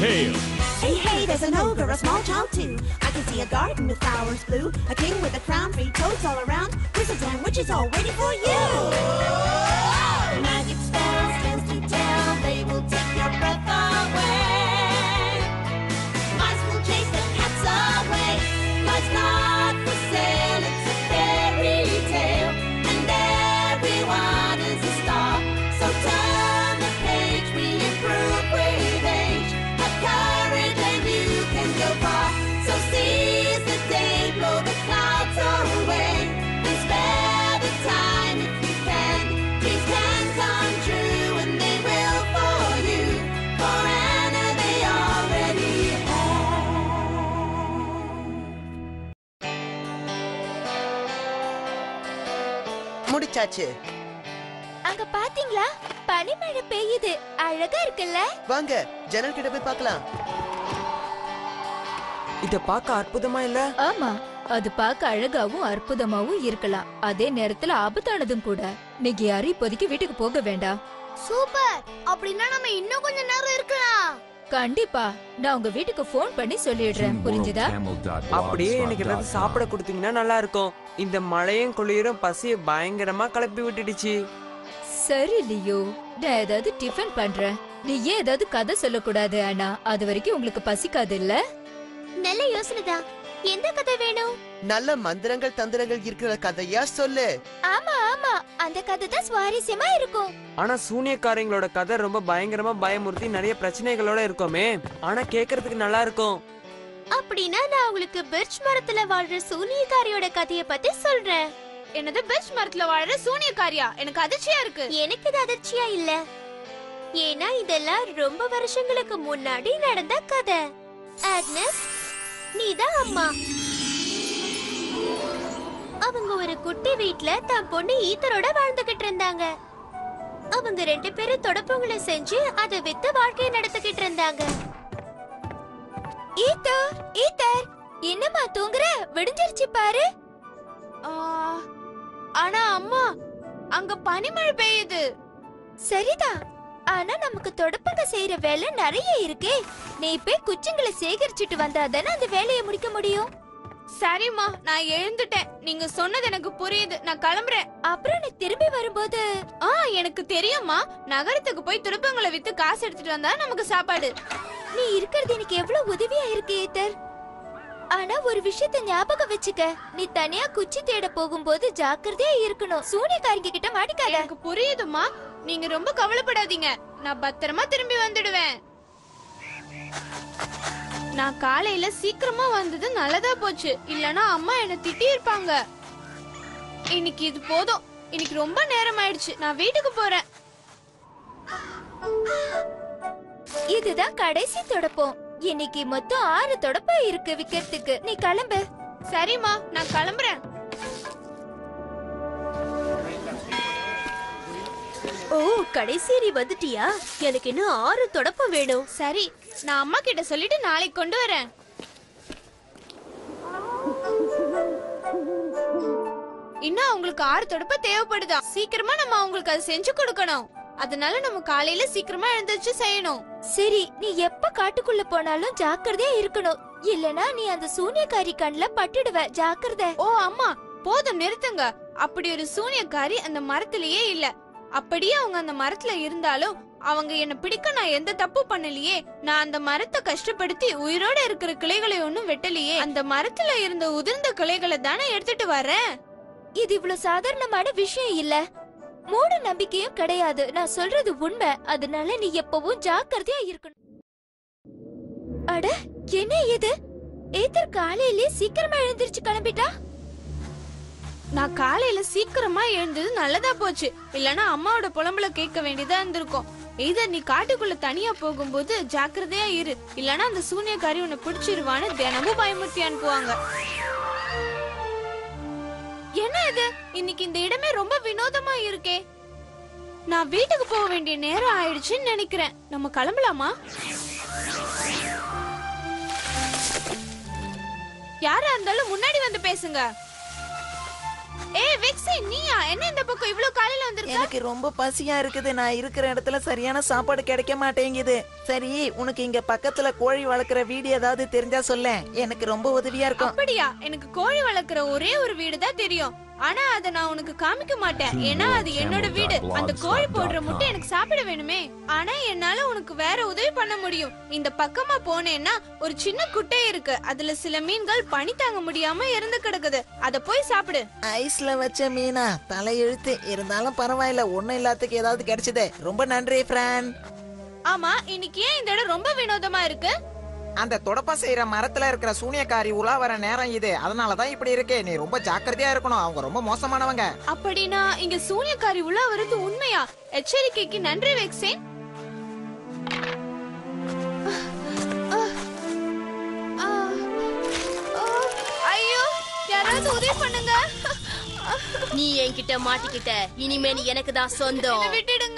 tale. Hey, hey, there's an ogre, a small child too. I can see a garden with flowers blue, a king with a crown, three toads all around, wizards and witches all waiting for you. Magic spells, tales to tell, they will take your breath away. Mice will chase the cats away. Life's not for sale, it's a fairy tale, and everyone is a star. So turn the page, we improve with age. Have courage and you can go far. So seize the day, blow the clouds away, and spare the time if you can. Dreams can come true, and they will for you. For Anna, they already have. முடிச்சாச்சு அங்க பாத்தீங்களா பனிமழை பெய்யுது அழகா இருக்குல்ல வாங்க ஜன்னல் கிட்ட போய் பார்க்கலாம் இத பார்க்க அற்புதமா இல்ல ஆமா அது பார்க்க அழகாவும் அற்புதமாவும் இருக்கலாம் அதே நேரத்துல ஆபத்தானதும் கூட நீங்க யாரும் இப்போதைக்கு வீட்டுக்கு போக வேண்டாம் சூப்பர் அப்படின்னா நம்ம இன்னும் கொஞ்ச நேரம் இருக்கலாம் கண்டிப்பா நான் உங்க வீட்டுக்கு ஃபோன் பண்ணி சொல்லிடுறேன் புரிஞ்சுதா அப்படியே எனக்கு ஏதாவது சாப்பிட கொடுத்தீங்கன்னா நல்லா இருக்கும் இந்த மழையும் குளிரும் பசிய பயங்கரமா கிளப்பி விட்டுடுச்சு சரி லியோ நான் ஏதாவது டிஃபன் பண்றேன் நீ ஏன் ஏதாவது கதை சொல்லக்கூடாது ஆனா அது வரைக்கும் உங்களுக்கு பசிக்காது இல்ல நல்ல யோசனைதான் எந்த கதை வேணும் நல்ல மந்திரங்கள் தந்திரங்கள் இருக்கிற கதையா சொல்லு ஆமா ஆமா அந்த கதை தான் சுவாரஸ்யமா இருக்கும் ஆனா சூனியக்காரங்களோட கதை ரொம்ப பயங்கரமா பயமுறுத்தி நிறைய பிரச்சனைகளோட இருக்குமே ஆனா கேக்குறதுக்கு நல்லா இருக்கும் அப்படின்னா நான் உங்களுக்கு பெர்ச் மரத்துல வாழ்ற சூனியக்காரியோட கதைய பத்தி சொல்றேன் என்னது பெர்ச் மரத்துல வாழற சூனியக்காரியா எனக்கு அதிர்ச்சியா இருக்கு எனக்கு இது அதிர்ச்சியா இல்ல ஏன்னா இதெல்லாம் ரொம்ப வருஷங்களுக்கு முன்னாடி நடந்த கதை ஆக்னஸ் நீதான் அம்மா அவங்க ஒரு குட்டி வீட்ல தான் பொண்ணு ஈத்தரோட வாழ்ந்துகிட்டு இருந்தாங்க அவங்க ரெண்டு பேரும் தொடப்பங்களை செஞ்சு அதை வித்து வாழ்க்கைய நடத்திக்கிட்டு இருந்தாங்க ஈத்தர் ஈத்தர் என்னம்மா தூங்குற விடிஞ்சிருச்சு பாரு ஆ, ஆனா அம்மா அங்க பனிமழை பெய்யுது சரிதான் ஆனா நமக்கு தொடப்பங்க செய்யற வேலை நிறைய இருக்கே நீ போய் குச்சிங்களை சேகரிச்சுட்டு வந்தாதானே அந்த வேலையை முடிக்க முடியும் சரிம்மா நான் எழுந்துட்டேன் நீங்க சொன்னது எனக்கு புரியுது நான் கிளம்புறேன் அப்புறம் நீ திரும்பி வரும்போது ஆ எனக்கு தெரியும்மா நகரத்துக்கு போய் துருப்பங்களை வித்து காசு எடுத்துட்டு வந்தா நமக்கு சாப்பாடு நீ இருக்கிறது எனக்கு எவ்வளவு உதவியா இருக்கு ஏத்தர் ஆனா ஒரு விஷயத்த ஞாபகம் வச்சுக்க நீ தனியா குச்சி தேட போகும்போது ஜாக்கிரதையா இருக்கணும் சூனியக்காரிங்க கிட்ட மாட்டிக்காத எனக்கு புரியுதுமா நீங்க ரொம்ப கவலைப்படாதீங்க நான் பத்திரமா திரும்பி வந்துடுவேன் நான் காலையில சீக்கிரமா வந்தது நல்லதா போச்சு இல்லனா அம்மா என்ன திட்டி இருப்பாங்க இன்னைக்கு இது போதும் இன்னைக்கு ரொம்ப நேரம் ஆயிடுச்சு நான் வீட்டுக்கு போறேன் இதுதான் கடைசி தொடப்பம் இன்னைக்கு மொத்தம் ஆறு தொடப்பம் இருக்கு விக்கிறதுக்கு நீ கிளம்பு சரிம்மா நான் கிளம்புறேன் ஓ கடைசி நீ வந்துட்டியா எனக்கு இன்னும் ஆறு தொடப்பம் வேணும் சரி நான் அம்மா கிட்ட சொல்லிட்டு நாளைக்கு கொண்டு வரேன் இன்னும் அவங்களுக்கு ஆறு தொடப்ப தேவைப்படுதா சீக்கிரமா நம்ம அவங்களுக்கு அதை செஞ்சு கொடுக்கணும் அதனால நம்ம காலையில சீக்கிரமா எழுந்திருச்சு செய்யணும் சரி நீ எப்ப காட்டுக்குள்ள போனாலும் ஜாக்கிரதையா இருக்கணும் இல்லனா நீ அந்த சூனியக்காரி கண்ணுல பட்டுடுவ ஜாக்கிரதை ஓ அம்மா போதும் நிறுத்துங்க அப்படி ஒரு சூனியக்காரி அந்த மரத்திலேயே இல்ல அப்படியே அவங்க அந்த மரத்துல இருந்தாலும் அவங்க என்ன பிடிக்க நான் எந்த தப்பு பண்ணலையே நான் அந்த மரத்தை கஷ்டப்படுத்தி உயிரோட இருக்கிற கிளைகளை ஒண்ணும் வெட்டலையே அந்த மரத்துல இருந்த உதிர்ந்த கிளைகளை தானே எடுத்துட்டு வரேன் இது இவ்வளவு சாதாரணமான விஷயம் இல்ல மூட நம்பிக்கையும் கிடையாது நான் சொல்றது உண்மை அதனால நீ எப்பவும் ஜாக்கிரதையா இருக்கணும் அட என்ன இது ஏத்தர் காலையிலே சீக்கிரமா எழுந்திருச்சு கிளம்பிட்டா நான் காலையில சீக்கிரமா எழுந்தது நல்லதா போச்சு இல்லனா அம்மாவோட புலம்புல கேட்க வேண்டியதா இருந்திருக்கும் இத நீ காட்டுக்குள்ள தனியா போகும்போது ஜாக்கிரதையா இரு இல்லனா அந்த சூனியக்காரி உன்னை பிடிச்சிருவான்னு தினமும் பயமுறுத்தி அனுப்புவாங்க என்ன இது இன்னைக்கு இந்த இடமே ரொம்ப வினோதமா இருக்கே நான் வீட்டுக்கு போக வேண்டிய நேரம் ஆயிடுச்சுன்னு நினைக்கிறேன் நம்ம கிளம்பலாமா யாரா இருந்தாலும் முன்னாடி வந்து பேசுங்க ஏய் விக்ஸி நீயா என்ன இந்த பக்கம் இவ்ளோ காலையில வந்திருக்க எனக்கு ரொம்ப பசியா இருக்குது நான் இருக்கிற இடத்துல சரியான சாப்பாடு கிடைக்க மாட்டேங்குது சரி உனக்கு இங்க பக்கத்துல கோழி வளர்க்குற வீடு ஏதாவது தெரிஞ்சா சொல்ல எனக்கு ரொம்ப உதவியா இருக்கும் அப்படியா எனக்கு கோழி வளர்க்குற ஒரே ஒரு வீடு தான் தெரியும் ஆனா அத நான் உனக்கு காமிக்க மாட்டேன் ஏன்னா அது என்னோட வீடு அந்த கோழி போடுற முட்டை எனக்கு சாப்பிட வேணுமே ஆனா என்னால உனக்கு வேற உதவி பண்ண முடியும் இந்த பக்கமா போனேன்னா ஒரு சின்ன குட்டை இருக்கு அதுல சில மீன்கள் பனி தாங்க முடியாம இறந்து கிடக்குது அத போய் சாப்பிடு ஐஸ்ல வச்ச மீனா தலையெழுத்து இருந்தாலும் பரவாயில்ல ஒண்ணும் இல்லாததுக்கு ஏதாவது கிடைச்சதே ரொம்ப நன்றி ஃப்ரான் ஆமா இன்னைக்கு ஏன் இந்த இடம் ரொம்ப வினோதமா இருக்கு அந்த தொடப்பம் செய்யற மரத்துல இருக்கிற சூனியக்காரி உலா வர நேரம் இது அதனாலதான் இப்படி இருக்கு நீ ரொம்ப ஜாக்கிரதையா இருக்கணும் அவங்க ரொம்ப மோசமானவங்க அப்படின்னா இங்க சூனியக்காரி உள்ள வருது உண்மையா எச்சரிக்கைக்கு நன்றி வெக்சேன் ஐயோ யாராவது உதவி பண்ணுங்க நீ என்கிட்ட மாட்டிக்கிட்ட இனிமே நீ எனக்கு தான் சொந்தம் என்னை விட்டுடுங்க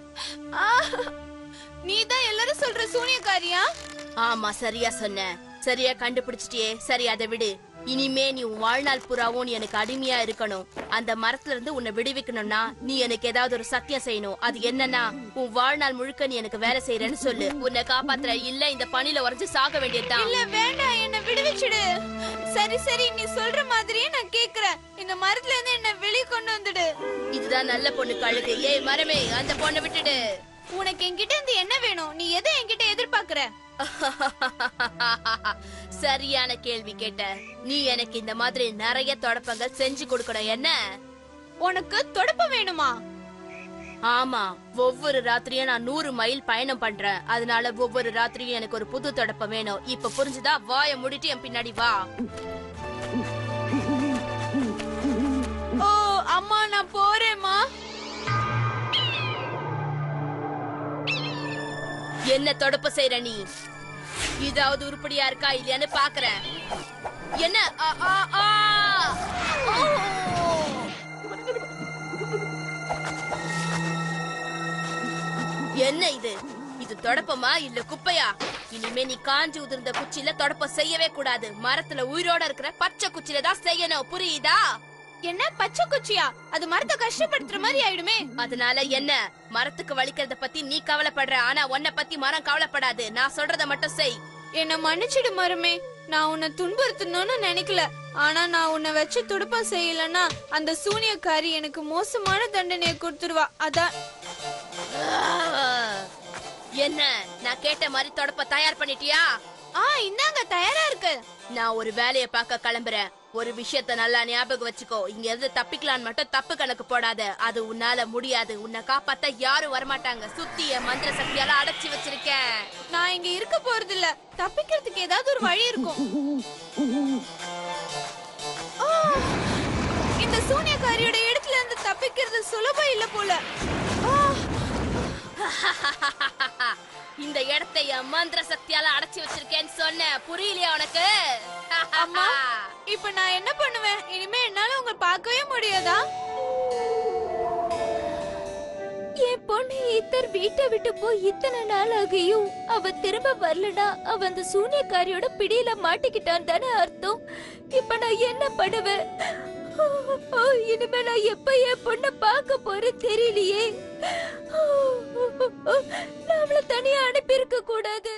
நீ தான் எல்லாரும் சொல்ற சூனியக்காரியா ஆமா சரியா சொன்ன சரியா கண்டுபிடிச்சிட்டியே சரி அதை விடு இனிமே நீ உன் வாழ்நாள் புறாவும் நீ எனக்கு அடிமையா இருக்கணும் அந்த மரத்துல இருந்து உன்னை விடுவிக்கணும்னா நீ எனக்கு ஏதாவது ஒரு சத்தியம் செய்யணும் அது என்னன்னா உன் வாழ்நாள் முழுக்க நீ எனக்கு வேலை செய்யறேன்னு சொல்லு உன்னை காப்பாத்துற இல்ல இந்த பணியில உறைஞ்சு சாக வேண்டியதுதான் இல்ல வேண்டாம் என்ன விடுவிச்சிடு சரி சரி நீ சொல்ற மாதிரியே நான் கேக்குறேன் இந்த மரத்துல இருந்து என்ன வெளிய கொண்டு வந்துடு இதுதான் நல்ல பொண்ணு கழுகு ஏய் மரமே அந்த பொண்ணை விட்டுடு உனக்கு என்கிட்ட இருந்து என்ன வேணும் நீ எதை என்கிட்ட எதிர்பார்க்கற சரியான கேள்வி கேட்ட நீ எனக்கு இந்த மாதிரி நிறைய தொடப்பங்கள் செஞ்சு கொடுக்கணும் என்ன உனக்கு தொடப்பம் வேணுமா ஆமா ஒவ்வொரு ராத்திரியும் நான் நூறு மைல் பயணம் பண்றேன் அதனால ஒவ்வொரு ராத்திரியும் எனக்கு ஒரு புது தொடப்பம் வேணும் இப்ப புரிஞ்சுதா வாய முடிட்டு என் பின்னாடி வா ஓ அம்மா நான் போறேம்மா என்ன தொடப்ப செய்யற நீ இதாவது உருப்படியா இருக்கா இல்லையான்னு பாக்குறேன் என்ன ஆ, ஆ, ஆ! ஓ! என்ன இது இது தொடப்பமா இல்ல குப்பையா இனிமே நீ காஞ்சி உதிர்ந்த குச்சியில தொடப்பம் செய்யவே கூடாது மரத்துல உயிரோட இருக்கிற பச்சை குச்சியில தான் செய்யணும் புரியுதா என்ன பச்சை குச்சியா அது மரத்தை கஷ்டப்படுத்துற மாதிரி ஆயிடுமே அதனால என்ன மரத்துக்கு வலிக்கிறத பத்தி நீ கவலைப்படுற ஆனா உன்னை பத்தி மரம் கவலைப்படாது நான் சொல்றத மட்டும் செய் என்ன மன்னிச்சிடு மருமே நான் உன்னை துன்புறுத்தணும்னு நினைக்கல ஆனா நான் உன்னை வச்சு துடுப்பம் செய்யலன்னா அந்த சூனியக்காரி எனக்கு மோசமான தண்டனையை கொடுத்துருவா அதான் என்ன நான் கேட்ட மாதிரி தொடப்ப தயார் பண்ணிட்டியா ஆ இந்தாங்க தயாரா இருக்கு நான் ஒரு வேலைய பார்க்க கிளம்புறேன் ஒரு விஷயத்த நல்லா ஞாபகம் வச்சுக்கோ இங்க இருந்து தப்பிக்கலான்னு மட்டும் தப்பு கணக்கு போடாத அது உன்னால முடியாது உன்னை காப்பாத்த யாரும் வரமாட்டாங்க சுத்தி என் மந்திர சக்தியால அடைச்சி வச்சிருக்கேன் நான் இங்க இருக்க போறது இல்ல தப்பிக்கிறதுக்கு ஏதாவது ஒரு வழி இருக்கும் ஆ, இந்த சூனியக்காரியோட இடத்துல இருந்து தப்பிக்கிறது சுலபம் இல்ல போல ஆ, இந்த இடத்தை என் மந்திர சக்தியால அடைச்சி வச்சிருக்கேன்னு சொன்னேன் புரியலையா உனக்கு அம்மா இப்ப நான் என்ன பண்ணுவேன் இனிமே என்னால உங்களை பார்க்கவே முடியாதா என் பொண்ணு இத்தர் வீட்டை விட்டு போய் இத்தனை நாள் ஆகியும் அவ திரும்ப வரலனா அவ அந்த சூனியக்காரியோட பிடியில மாட்டிக்கிட்டான் தானே அர்த்தம் இப்ப நான் என்ன பண்ணுவேன் ஓ, இனிமே நான் எப்ப என் பொண்ண பார்க்க போறேன் தெரியலையே நான் அவளை தனியா அனுப்பியிருக்க கூடாது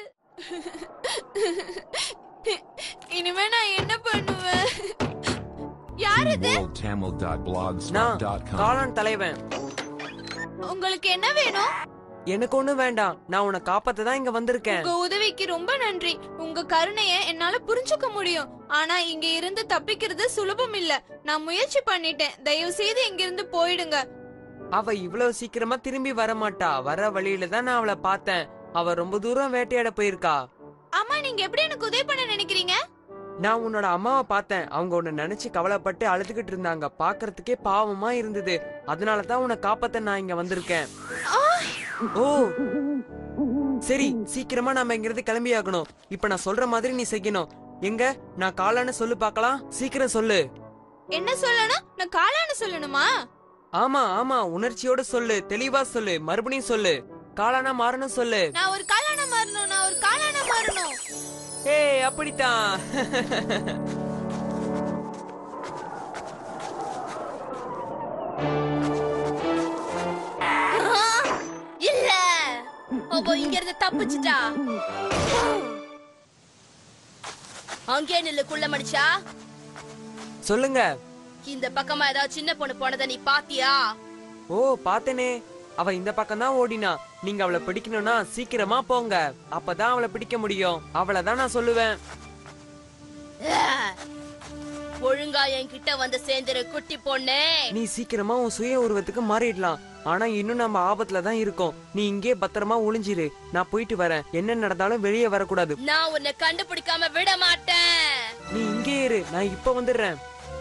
இனிமே நான் என்ன பண்ணுவேன் யார் இது நான் worldtamil.blogspot.com. காளான் தலைவன் உங்களுக்கு என்ன வேணும் எனக்கு ஒண்ணும் வேண்டாம் நான் உன்னை காப்பாத்த தான் இங்க வந்திருக்கேன் உங்க உதவிக்கு ரொம்ப நன்றி உங்க கருணைய என்னால புரிஞ்சுக்க முடியும் ஆனா இங்க இருந்து தப்பிக்கிறது சுலபம் இல்ல நான் முயற்சி பண்ணிட்டேன் தயவு செய்து இங்க இருந்து போயிடுங்க அவ இவ்வளவு சீக்கிரமா திரும்பி வர மாட்டா வர வழியில தான் நான் அவளை பார்த்தேன் அவ ரொம்ப தூரம் வேட்டையாட போயிருக்கா அம்மா நீங்க எப்படி எனக்கு உதவி பண்ண நினைக்கிறீங்க நான் உன்னோட அம்மாவை பார்த்தேன் அவங்க உன்னை நினைச்சு கவலைப்பட்டு அழுதுகிட்டு இருந்தாங்க பாக்குறதுக்கே பாவமா இருந்தது அதனால தான் உன்னை காப்பாத்த நான் இங்க வந்திருக்கேன் ஓ சரி சீக்கிரமா நாம இங்கிருந்து கிளம்பி ஆகணும் இப்ப நான் சொல்ற மாதிரி நீ செய்யணும் எங்க நான் காளான்னு சொல்லு பார்க்கலாம் சீக்கிரம் சொல்லு என்ன சொல்லணும் நான் காளான்னு சொல்லணுமா ஆமா ஆமா உணர்ச்சியோட சொல்லு தெளிவா சொல்லு மறுபடியும் சொல்லு காளானா மாறணும் சொல்லு நான் ஒரு காளான மாறணும் நான் ஒரு காளான மாறணும் ஏய் அப்படித்தான் இங்க இருந்து தப்பிச்சிட்டா அங்கே நில்லு குள்ள மனுஷா சொல்லுங்க இந்த பக்கமா ஏதாவது சின்ன பொண்ணு போனதை நீ பாத்தியா ஓ பாத்தேனே அவ இந்த பக்கம் தான் ஓடினா நீங்க அவளை பிடிக்கணும்னா சீக்கிரமா போங்க அப்பதான் அவளை பிடிக்க முடியும் அவளை தான் நான் சொல்லுவேன் அஹ். ஒழுங்கா என்கிட்ட வந்து சேர்ந்துரு குட்டி பொண்ணு நீ சீக்கிரமா உன் சுய உருவத்துக்கு மாறிடலாம் ஆனா இன்னும் நம்ம ஆபத்துல தான் இருக்கோம் நீ இங்கே பத்திரமா ஒளிஞ்சிரு நான் போயிட்டு வரேன் என்ன நடந்தாலும் வெளியே வரக்கூடாது நான் உன்னை கண்டுபிடிக்காம விட மாட்டேன் நீ இங்கே இரு நான் இப்ப வந்துடுறேன்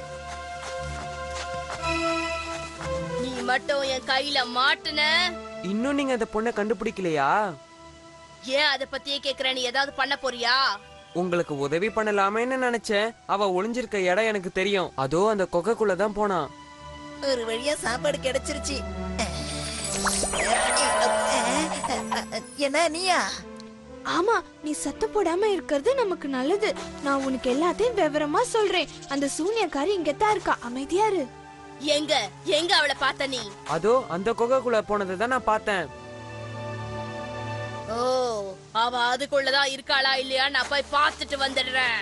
நீ மட்டும் என் கையில மாட்டுன இன்னும் நீங்க அந்த பொண்ணை கண்டுபிடிக்கலையா ஏன் அத பத்தியே கேக்குற நீ ஏதாவது பண்ண போறியா உங்களுக்கு உதவி பண்ணலாமேன்னு நினைச்சேன் அவ ஒளிஞ்சிருக்க இடம் எனக்கு தெரியும் அதோ அந்த கொகைக்குள்ள தான் போனா ஒரு வழியா சாப்பாடு கிடைச்சிருச்சு என்ன நீயா ஆமா நீ சத்த போடாம இருக்கிறது நமக்கு நல்லது நான் உனக்கு எல்லாத்தையும் விவரமா சொல்றேன் அந்த சூனியக்காரி இங்கதான் இருக்கா அமைதியா இரு எங்க எங்க அவளை பார்த்த நீ அதோ அந்த கொகைக்குள்ள போனதை தான் நான் பார்த்தேன் ஓ அவ அதுக்குள்ளதான் இருக்காளா இல்லையா நான் போய் பார்த்துட்டு வந்துடுறேன்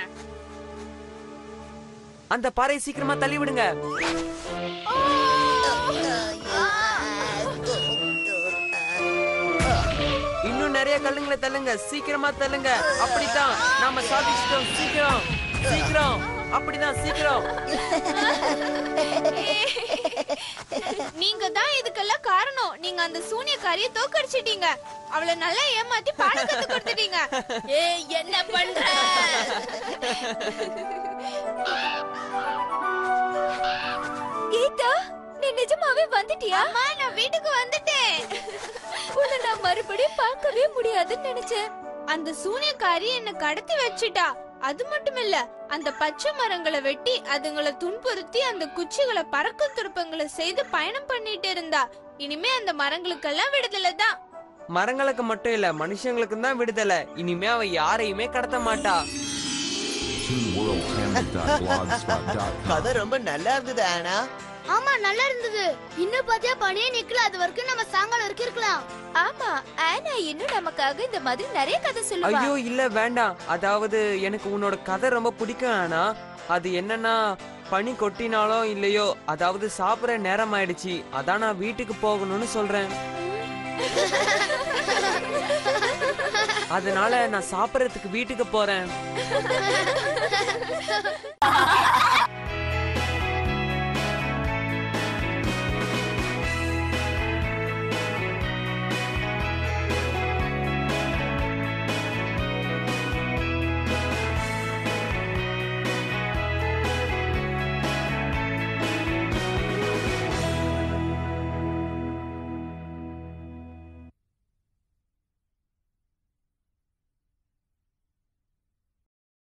அந்த பாறை சீக்கிரமா தள்ளி விடுங்க இன்னும் நிறைய கல்லுங்களை தள்ளுங்க சீக்கிரமா தள்ளுங்க அப்படித்தான் நாம சாதிச்சிட்டோம் சீக்கிரம் சீக்கிரம் அப்படிதான் சீக்கிரம் நீங்க தான் இதுக்கெல்லாம் காரணம் நீங்க அந்த சூனியக்காரிய தோக்கடிச்சிட்டீங்க அவளை நல்லா ஏமாத்தி பாடம் கத்து கொடுத்துட்டீங்க ஏய் என்ன பண்ற கீதா நீ நிஜமாவே வந்துட்டியா அம்மா நான் வீட்டுக்கு வந்துட்டேன் உன்னை நான் மறுபடியும் பார்க்கவே முடியாதுன்னு நினைச்சேன் அந்த சூனியக்காரி என்ன கடத்தி வச்சிட்டா அது மட்டும் இல்ல அந்த பச்சை மரங்களை வெட்டி அதுங்களை துன்புறுத்தி அந்த குச்சிகளை பறக்கும் திருப்பங்களை செய்து பயணம் பண்ணிட்டு இருந்தா இனிமே அந்த மரங்களுக்கெல்லாம் விடுதலை தான் மரங்களுக்கு மட்டும் இல்ல மனுஷங்களுக்கு தான் விடுதலை இனிமே அவ யாரையுமே கடத்த மாட்டா TeenWorldTamil.blogspot.com. கதை ரொம்ப நல்லா இருந்தது ஆனா ஆமா நல்லா இருந்தது இன்னும் பாத்தியா பனியே நிக்கல அது வரைக்கும் நம்ம சாயங்காலம் வரைக்கும் இருக்கலாம் ஆமா ஆனா இன்னும் நமக்காக இந்த மாதிரி நிறைய கதை சொல்லுவா ஐயோ இல்ல வேண்டாம் அதாவது எனக்கு உன்னோட கதை ரொம்ப பிடிக்கும் ஆனா அது என்னன்னா பனி கொட்டினாலோ இல்லையோ அதாவது சாப்பிடுற நேரம் ஆயிடுச்சு அதான் நான் வீட்டுக்கு போகணும்னு சொல்றேன் அதனால நான் சாப்பிடறதுக்கு வீட்டுக்கு போறேன்